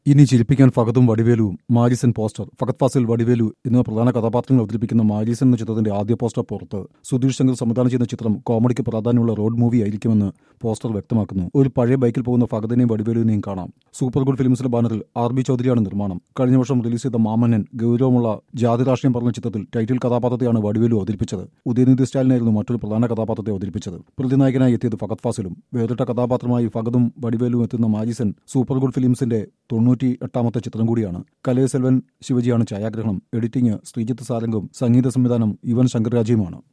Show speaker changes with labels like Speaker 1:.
Speaker 1: ഇനി ചിരിപ്പിക്കാൻ ഫഹദും വടിവേലുവും മാരിസൻ പോസ്റ്റർ ഫഹദ് ഫാസിൽ വടിവേലു എന്നിവ പ്രധാന കഥാപാത്രങ്ങൾ അവതരിപ്പിക്കുന്ന മാരിസൻ എന്ന ചിത്രത്തിന്റെ ആദ്യ പോസ്റ്റർ പുറത്ത് സുധീർ ശങ്കർ സംവിധാനം ചെയ്യുന്ന ചിത്രം കോമഡിക്ക് പ്രാധാന്യമുള്ള റോഡ് മൂവി ആയിരിക്കുമെന്ന് പോസ്റ്റർ വ്യക്തമാക്കുന്നു ഒരു പഴയ ബൈക്കിൽ പോകുന്ന ഫഹദിനെയും വടിവേലുവിനെയും കാണാം സൂപ്പർ ഗുഡ് ഫിലിംസിന്റെ ബാനറിൽ ആർ ബി ചൗധരിയാണ് നിർമ്മാണം കഴിഞ്ഞ വർഷം റിലീസ് ചെയ്ത മാമന്നൻ ഗൗരവമുള്ള ജാതി രാഷ്ട്രീയം പറഞ്ഞ ചിത്രത്തിൽ ടൈറ്റിൽ കഥാപാത്രത്തെയാണ് വടിവേലു അവതരിപ്പിച്ചത് ഉദയനിധി സ്റ്റാലിനായിരുന്നു മറ്റൊരു പ്രധാന കഥാപാത്രത്തെ അവതരിപ്പിച്ചത് പ്രതിനായകനായി എത്തിയത് ഫഹദ് ഫാസിലും വേറിട്ട കഥാപാത്രമായി ഫഹദും വടിവേലുവും എത്തുന്ന മാരിസൻ സൂപ്പർ ഗുഡ് ഫിലിംസിന്റെ തൊണ്ണൂറ്റി എട്ടാമത്തെ ചിത്രം കൂടിയാണ് കലയസെൽവൻ ശിവജിയാണ് ഛായാഗ്രഹണം എഡിറ്റിംഗ് ശ്രീജിത്ത് സാരംഗും സംഗീത സംവിധാനം യുവൻ ശങ്കർരാജയുമാണ്